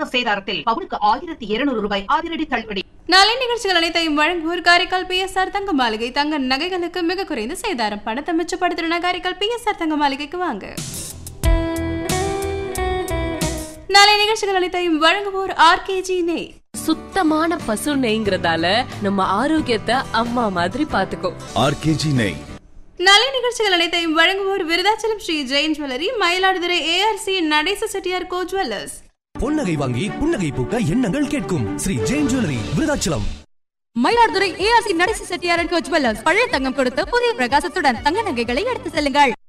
செய்கூலி சேதாரத்தில் பவுனுக்கு ஆயிரத்தி இருநூறு ரூபாய் அதிரடி தள்ளுபடி நாளை நிகழ்ச்சிகள் அனைத்தையும் வழங்குவோர் காரைக்கால் பிஎஸ்ஆர் தங்க மாளிகை தங்க நகைகளுக்கு மிக குறைந்த சேதாரம் பணத்தை மிச்சப்படுத்தின காரைக்கால் பிஎஸ்ஆர் தங்க மாளிகைக்கு வாங்க நாளை நிகழ்ச்சிகள் அனைத்தையும் வழங்குவோர் ஆர்கேஜி நெய் சுத்தமான பசு நெய்ங்கிறதால நம்ம ஆரோக்கியத்தை அம்மா மாதிரி பாத்துக்கோ ஆர்கேஜி நெய் நாளை நிகழ்ச்சிகள் அனைத்தையும் வழங்குவோர் விருதாச்சலம் ஸ்ரீ ஜெயின் ஜுவல்லரி மயிலாடுதுறை ஏஆர்சி நடேச செட்டியார் கோ ஜுவல்லர்ஸ் பொன்னகை வாங்கி புன்னகை பூக்க எண்ணங்கள் கேட்கும் ஸ்ரீ ஜெயின் ஜுவல்லரி விருதாச்சலம் மயிலாடுதுறை ஏஆர்சி நடேச செட்டியாரன் கோ ஜுவல்லர்ஸ் பழைய தங்கம் கொடுத்து புதிய பிரகாசத்துடன் தங்க நகைகளை எடுத்து செல்லுங்கள்